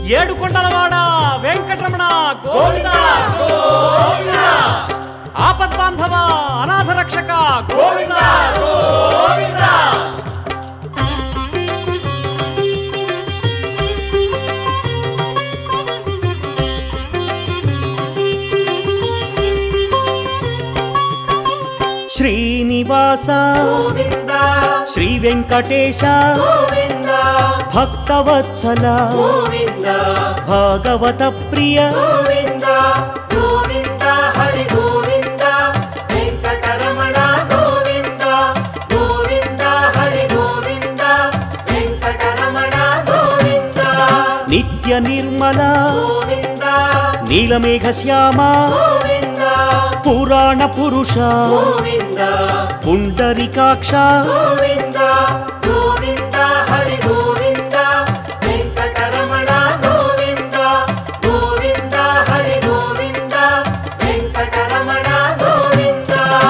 ఏడు కొండలవాడ వెంకటరమణ గోవింద గోవింద ఆపద్బాంధవ అనాథ రక్షక గోవింద గోవింద శ్రీనివాస గోవింద శ్రీ వెంకటేశ గోవింద భక్తవత్సల గోవింద భాగవత ప్రియ గోవింద గోవింద హరి గోవింద వెంకటరమణ గోవింద గోవింద హరి గోవింద వెంకటరమణ గోవింద నిత్య నిర్మల గోవింద నీలమేఘ శ్యామ గోవింద పురాణ పురుష గోవింద పుండరికాక్ష గోవింద గోవింద హరి గోవింద వెంకటరమణ గోవింద గోవింద హరి గోవింద వెంకటరమణ గోవింద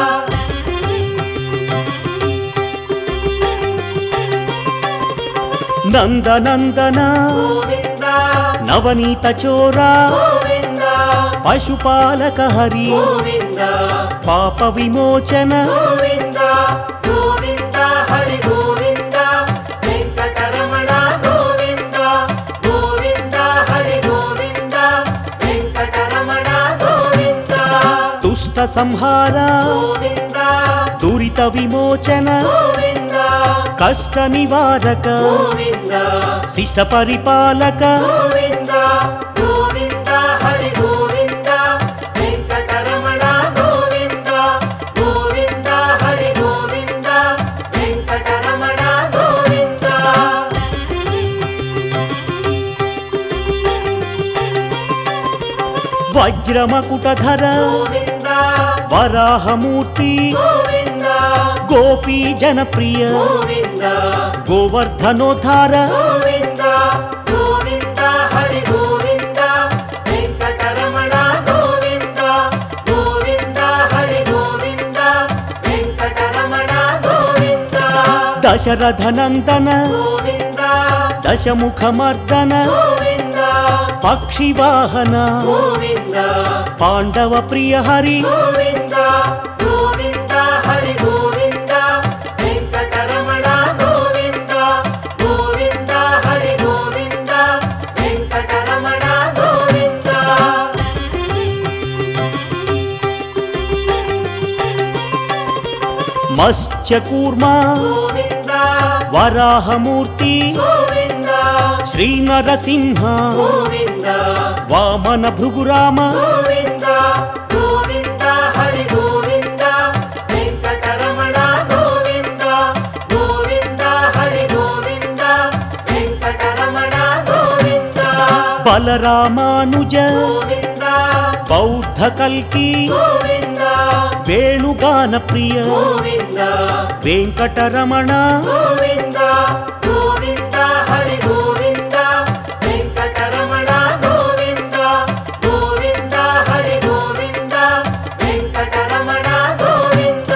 నందనందన గోవింద నవనీత చోర గోవింద పశుపాలక హరి గోవింద పాప విమోచన గోవింద గోవింద హరి గోవింద వెంకటరమణ గోవింద గోవింద హరి గోవింద వెంకటరమణ గోవింద దుష్ట సంహార గోవింద దురిత విమోచన గోవింద కష్ట నివారక గోవింద శిష్ట పరిపాలక గోవింద గోవింద హరి గోవింద వెంకటరమణ గోవింద గోవింద హరి గోవింద వెంకటరమణ గోవింద వజ్రమకుటధర గోవింద వరాహమూర్తి గోవింద గోపీ జనప్రియ గోవింద గోవర్ధనోద్ధార గోవింద గోవింద హరి గోవింద వెంకటరమణ గోవింద గోవింద హరి గోవింద వెంకటరమణ గోవింద దశరథనందన గోవింద దశముఖమర్దన గోవింద పక్షివాహన గోవింద పాండవ ప్రియ హరి గోవింద గోవింద హరి గోవింద వెంకటరమణ గోవింద గోవింద హరి గోవింద వెంకటరమణ గోవింద మత్స్యకూర్మ గోవింద వరాహమూర్తి గోవింద శ్రీ నరసింహ గోవింద వామన భృగురామ గోవింద గోవింద హరి గోవింద వెంకటరమణ గోవింద గోవింద హరి గోవింద వెంకటరమణ గోవింద బలరామానుజ గోవింద బౌద్ధ కల్కి గోవింద వేణుగాన ప్రియ గోవింద వెంకటరమణ గోవింద గోవింద హరి గోవింద వెంకటరమణ గోవింద గోవింద హరి గోవింద వెంకటరమణ గోవింద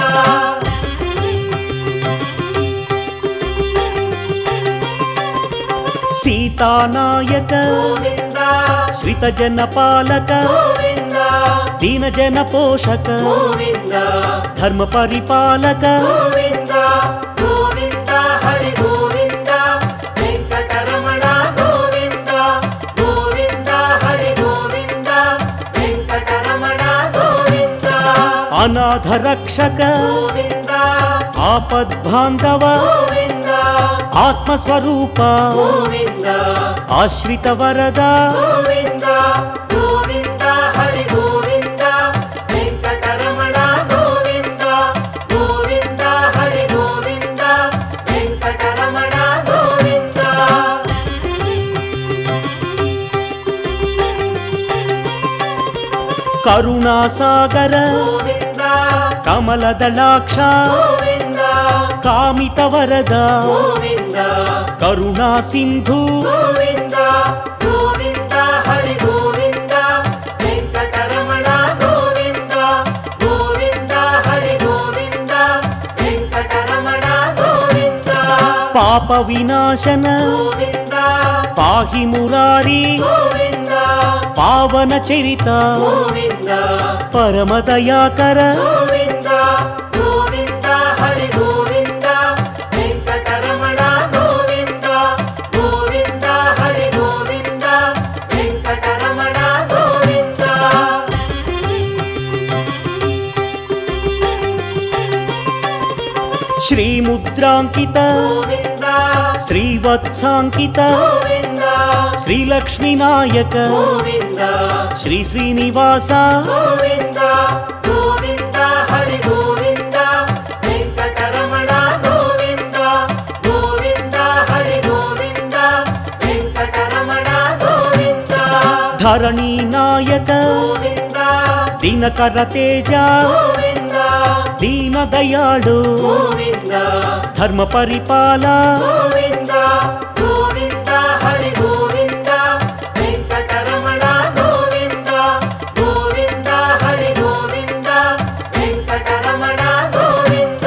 సీతానాయక గోవింద శ్రితజన పాలక గోవింద దీనజన పోషక గోవింద ధర్మ పరిపాలక గోవింద గోవింద హరి గోవింద వెంకటరమణ గోవింద గోవింద హరి గోవింద వెంకటరమణ గోవింద అనాథ రక్షక గోవింద ఆపద్బాంధవ గోవింద ఆత్మస్వరూప గోవింద ఆశ్రిత వరద గోవింద గోవింద హరి గోవింద వెంకటరమణ గోవింద గోవింద హరి గోవింద వెంకటరమణ గోవింద కరుణాసాగర గోవింద కమలదళాక్ష గోవింద కామిత వరద గోవింద కరుణా సింధు గోవింద గోవింద హరి గోవింద వెంకటరమణ గోవింద గోవింద హరి గోవింద వెంకటరమణ గోవింద పాప వినాశన గోవింద పాహి మురారి గోవింద పావన చరిత గోవింద పరమదయాకర గోవింద గోవింద హరి గోవింద వెంకటరమణ గోవింద గోవింద హరి గోవింద వెంకటరమణ గోవింద శ్రీముద్రాంకిత గోవింద శ్రీవత్సాంకిత గోవింద శ్రీలక్ష్మీ నాయక గోవింద శ్రీ శ్రీనివాస గోవింద గోవింద హరి గోవింద వెంకటరమణ గోవింద గోవింద హరి గోవింద వెంకటరమణ గోవింద ధరణీ నాయక గోవింద దినకర తేజ గోవింద దీన దయాళు గోవింద ధర్మ పరిపాల గోవింద గోవింద హరి గోవింద వెంకటరమణ గోవింద గోవింద హరి గోవింద వెంకటరమణ గోవింద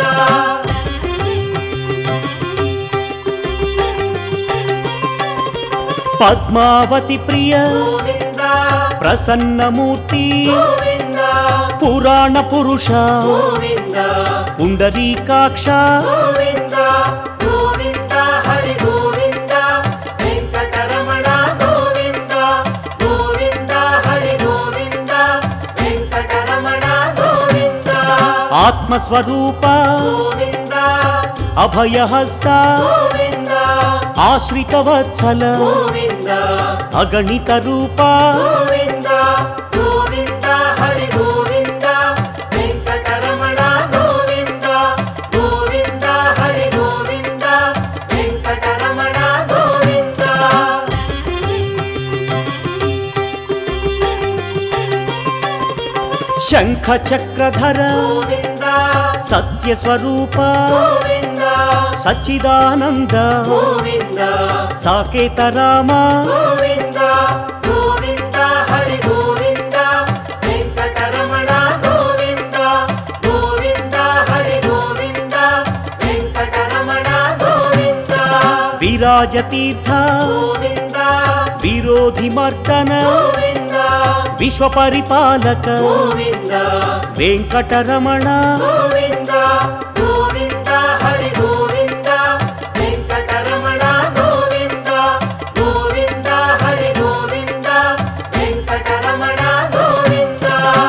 పద్మావతి ప్రియ గోవింద ప్రసన్నమూర్తి గోవింద పురాణ పురుష గోవింద పుండరీకాక్ష గోవింద గోవింద హరి గోవింద వెంకటరమణ గోవింద గోవింద హరి గోవింద వెంకటరమణ గోవింద ఆత్మస్వరూప గోవింద అభయహస్త గోవింద ఆశ్రిత వత్సల గోవింద అగణిత రూప గోవింద గోవింద హరి గోవింద వెంకటరమణ గోవింద గోవింద హరి గోవింద వెంకటరమణ గోవింద శంఖ చక్రధర గోవింద సత్యస్వరూప గోవింద సచ్చిదానంద గోవింద సాకేత రామ గోవింద గోవింద హరి గోవింద వెంకటరమణ గోవింద గోవింద హరి గోవింద వెంకటరమణ గోవింద విరాజతీర్థ గోవింద విరోధి మర్దన గోవింద విశ్వ పరిపాలక గోవింద వెంకటరమణ గోవింద గోవింద హరి గోవింద వెంకటరమణ గోవింద గోవింద హరి గోవింద వెంకటరమణ గోవింద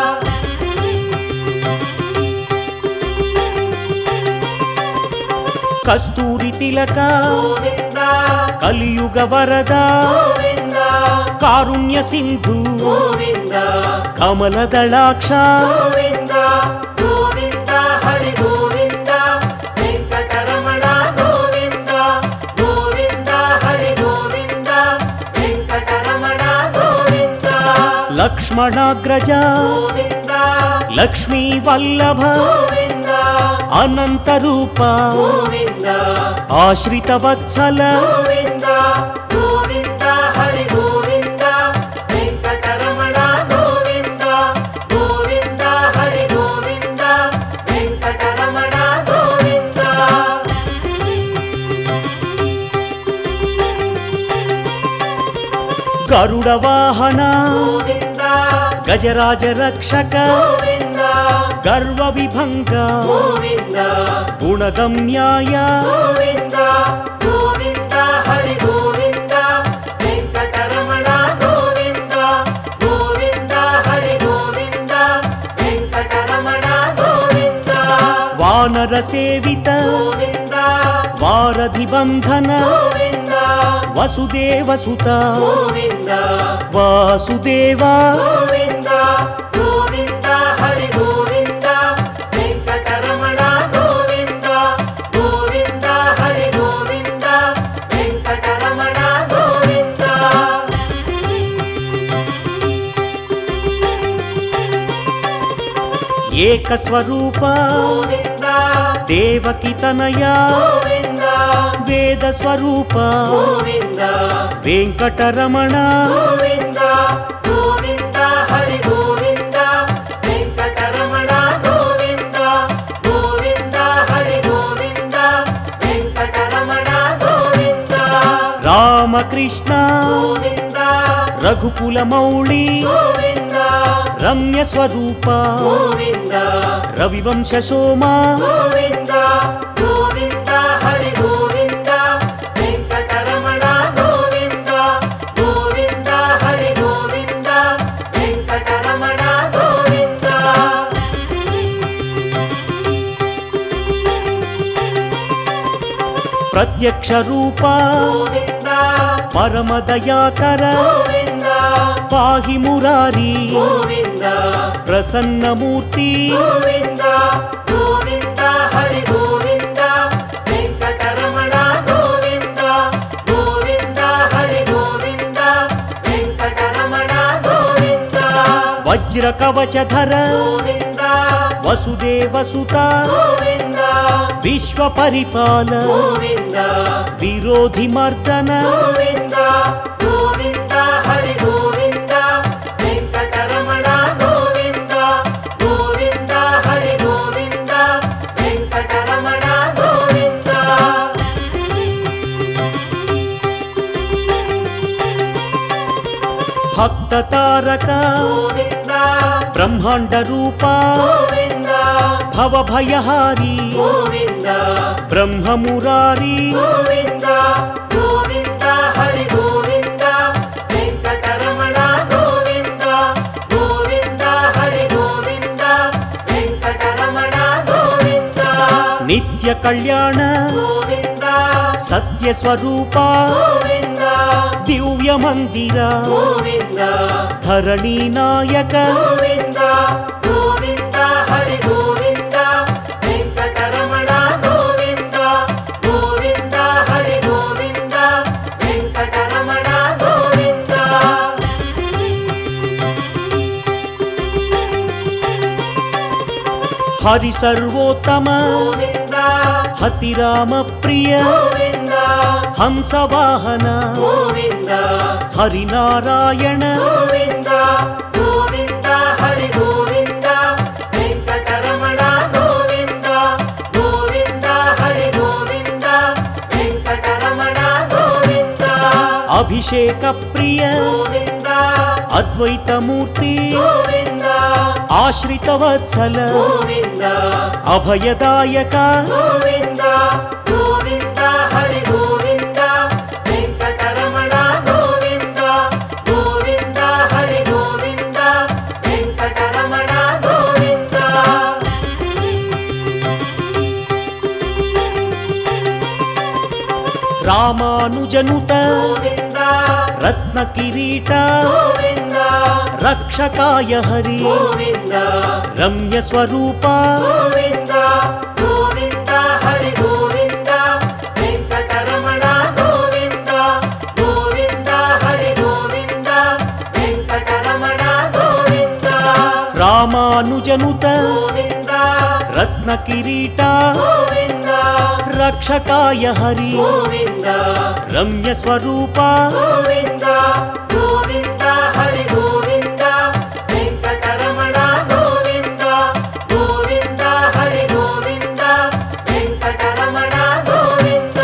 కస్తూరి తిలక గోవింద కలియుగ వరద గోవింద కారుణ్య సింధు గోవింద కమల దళాక్ష గోవింద గోవింద హరి గోవింద వెంకటరమణ గోవింద గోవింద హరి గోవింద వెంకటరమణ గోవింద లక్ష్మణాగ్రజ గోవింద లక్ష్మీ వల్లభ గోవింద అనంత రూప గోవింద ఆశ్రిత వత్సల గోవింద గోవింద హరి గోవింద వెంకటరమణ గోవింద గోవింద హరి గోవింద వెంకటరమణ గోవింద గరుడ వాహన గోవింద గజరాజ రక్షక గోవింద గర్వ విభంగ గోవింద గుణగమ్యాయ గోవింద గోవింద హరి గోవింద వెంకటరమణ గోవింద గోవింద హరి గోవింద వెంకటరమణ గోవింద వానర సేవిత గోవింద వారధి బంధన గోవింద వసుదేవ సుత గోవింద వాసుదేవ గోవింద గోవింద హరి గోవింద వెంకటరమణ గోవింద గోవింద హరి గోవింద వెంకటరమణ గోవింద ఏకస్వరూప గోవింద దేవకి తనయ గోవింద వేద స్వరూప గోవింద వెంకటరమణ గోవింద గోవింద హరి గోవింద వెంకటరమణ గోవింద గోవింద హరి గోవింద వెంకటరమణ గోవింద రామ రామకృష్ణ గోవింద రఘుకుల మౌళి గోవింద రమ్య స్వరూప గోవింద రవివంశ సోమ గోవింద గోవింద హరి గోవింద వెంకటరమణ గోవింద గోవింద హరి గోవింద వెంకటరమణ గోవింద ప్రత్యక్ష రూప గోవింద పరమ దయాకర గోవింద పాహి మురారి గోవింద ప్రసన్నమూర్తి గోవింద గోవింద హరి గోవింద వెంకటరమణ గోవింద గోవింద హరి గోవింద వెంకటరమణ గోవింద వజ్ర కవచధర గోవింద వసుదేవసుత గోవింద విశ్వ పరిపాల గోవింద విరోధి మర్దన గోవింద గోవింద హరి గోవింద వెంకటరమణ గోవింద గోవింద హరి గోవింద వెంకటరమణ గోవింద భక్త తారక గోవింద బ్రహ్మాండ రూప గోవింద భవభయహారి గోవింద బ్రహ్మ మురారి గోవింద గోవింద హరి గోవింద వెంకటరమణ గోవింద గోవింద హరి గోవింద వెంకటరమణ గోవింద నిత్య కళ్యాణ గోవింద సత్య స్వరూప గోవింద దివ్య మందిర గోవింద ధరణి నాయక గోవింద గోవింద హరి గోవింద వెంకటరమణ గోవింద గోవింద హరి గోవింద వెంకటరమణ గోవింద హరి సర్వోత్తమ గోవింద హతి రామ ప్రియ గోవింద హంస వాహన గోవింద హరినారాయణ గోవింద గోవింద హరి గోవింద వెంకటరమణ గోవింద గోవింద హరి గోవింద వెంకటరమణ గోవింద అభిషేక ప్రియ గోవింద అద్వైతమూర్తి గోవింద ఆశ్రిత వత్సల గోవింద అభయదాయక గోవింద గోవింద హరి గోవింద వెంకటరమణ గోవింద గోవింద హరి గోవింద వెంకటరమణ గోవింద రామానుజనుత గోవింద రత్న కిరీట గోవింద రక్షకాయ హరి గోవింద రమ్య స్వరూప గోవింద గోవింద హరి గోవింద వెంకటరమణ గోవింద గోవింద హరి గోవింద వెంకటరమణ గోవింద రామానుజనుత గోవింద రత్న కిరీట గోవింద రక్షకాయ హరి గోవింద రమ్య స్వరూప గోవింద గోవింద హరి గోవింద వెంకటరమణ గోవింద గోవింద హరి గోవింద వెంకటరమణ గోవింద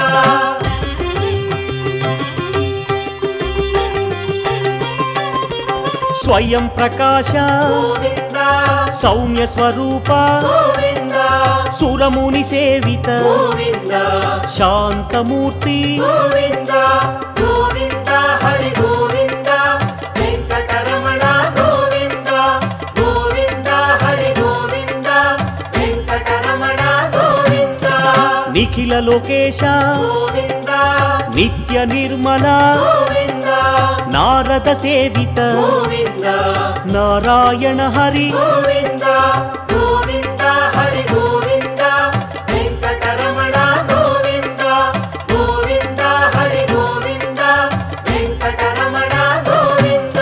స్వయం ప్రకాశ గోవింద సౌమ్య స్వరూప గోవింద సురముని సేవిత గోవింద శాంతమూర్తి గోవింద గోవింద హరి గోవింద వెంకటరమణ గోవింద గోవింద హరి గోవింద వెంకటరమణ గోవింద నిఖిల లోకేశ గోవింద నిత్య నిర్మల గోవింద నారద సేవిత గోవింద నారాయణ హరి గోవింద గోవింద హరి గోవింద వెంకటరమణ గోవింద గోవింద హరి గోవింద వెంకటరమణ గోవింద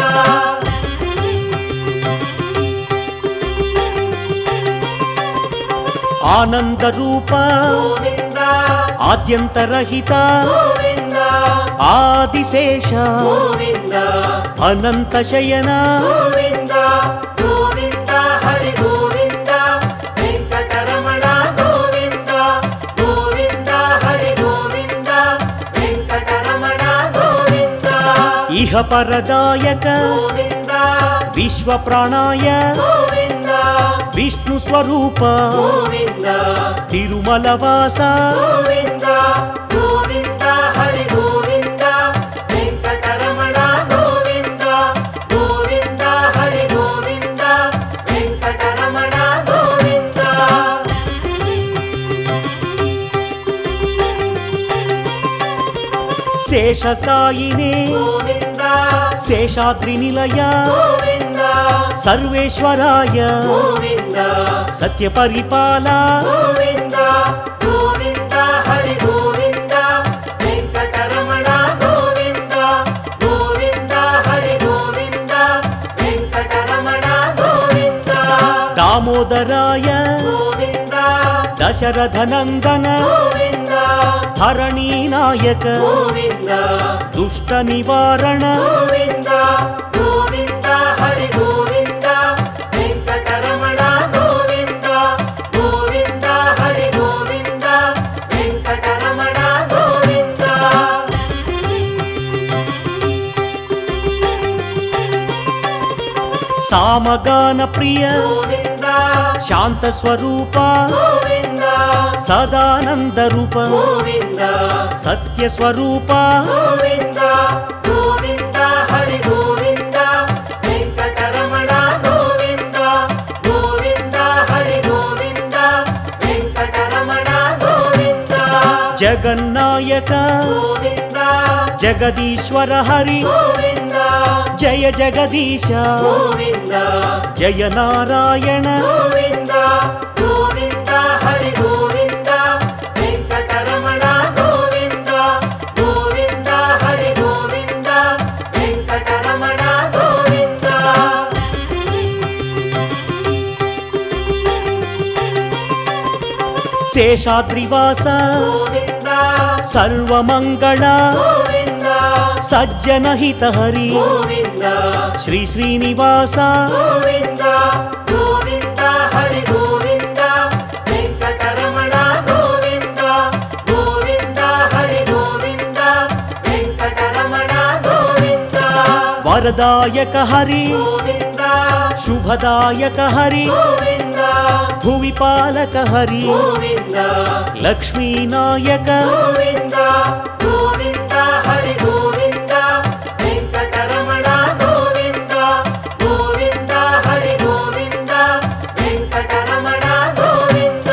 ఆనంద రూప గోవింద ఆద్యంతరహిత గోవింద ఆదిశేష గోవింద అనంత శయన గోవింద గోవింద హరి గోవింద వెంకటరమణ గోవింద గోవింద హరి గోవింద వెంకటరమణ గోవింద ఇహపరదాయక గోవింద విశ్వప్రాణాయ గోవింద విష్ణు స్వరూప గోవింద తిరుమలవాస గోవింద గోవింద హరి గోవింద వెంకటరమణ గోవింద గోవింద హరి గోవింద వెంకటరమణ గోవింద శేషసాయినే గోవింద శేషాద్రి నిలయ గోవింద సర్వేశ్వరాయ గోవింద సత్యపరిపాల గోవింద గోవింద హరి గోవింద వెంకటరమణ గోవింద గోవింద హరి గోవింద వెంకటరమణ గోవింద దామోదరాయ గోవింద దశరథనందన గోవింద హరణీనాయక గోవింద దుష్ట నివారణ గోవింద గోవింద హరి గోవింద వెంకటరమణ గోవింద గోవింద హరి గోవింద వెంకటరమణ గోవింద సామగాన ప్రియ గోవింద శాంత స్వరూప గోవింద సదానంద రూప గోవింద సత్య స్వరూప గోవింద గోవింద హరి గోవింద వెంకటరమణ గోవింద గోవింద హరి గోవింద వెంకటరమణ గోవింద జగన్నాయక గోవింద జగదీశ్వర హరి గోవింద జయ జగదీశ గోవింద జయ నారాయణ గోవింద గోవింద హరి గోవింద వెంకటరమణ గోవింద గోవింద హరి గోవింద వెంకటరమణ గోవింద శేషాద్రివాస గోవింద సర్వమంగళ గోవింద సజ్జనహిత హరి గోవింద శ్రీ శ్రీనివాస గోవింద గోవింద హరి గోవింద వెంకటరమణ గోవింద గోవింద హరి గోవింద వెంకటరమణ గోవింద వరదాయక హరి గోవింద శుభదాయక హరి గోవింద భువిపాలక హరి గోవింద లక్ష్మీనాయక గోవింద గోవింద హరి గోవింద వెంకటరమణ గోవింద గోవింద హరి గోవింద వెంకటరమణ గోవింద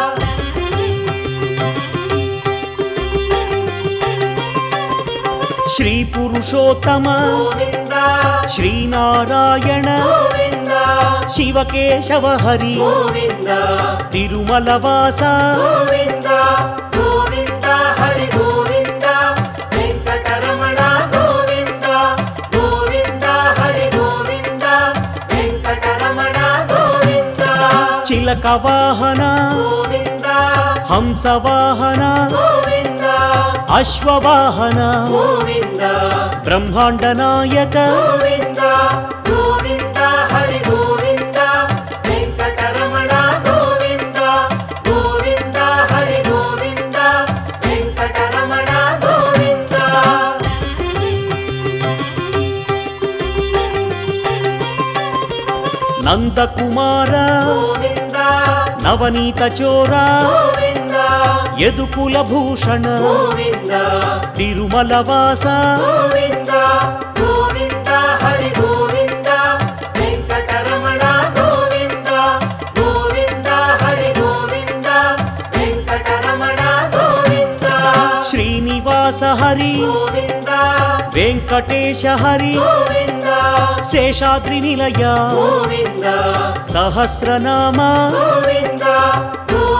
శ్రీ పురుషోత్తమ గోవింద శ్రీనారాయణ గోవింద శివకేశవ హరి గోవింద తిరుమలవాస గోవింద గోవింద హరి గోవింద వెంకటరమణ గోవింద గోవింద హరి గోవింద వెంకటరమణ గోవింద చిలక వాహన గోవింద హంస వాహన గోవింద అశ్వవాహన గోవింద బ్రహ్మాండ నాయక గోవింద గోవింద హరి గోవింద వెంకటరమణ గోవింద గోవింద హరి గోవింద వెంకటరమణ గోవింద నందకుమార గోవింద నవనీత చోర గోవింద యదుకుల భూషణ గోవింద తిరుమలవాస గోవింద గోవింద హరి గోవింద వెంకటరమణ గోవింద గోవింద హరి గోవింద వెంకటరమణ గోవింద శ్రీనివాస హరి గోవింద వెంకటేశ హరి గోవింద శేషాద్రి నిలయ గోవింద సహస్రనామ గోవింద గోవింద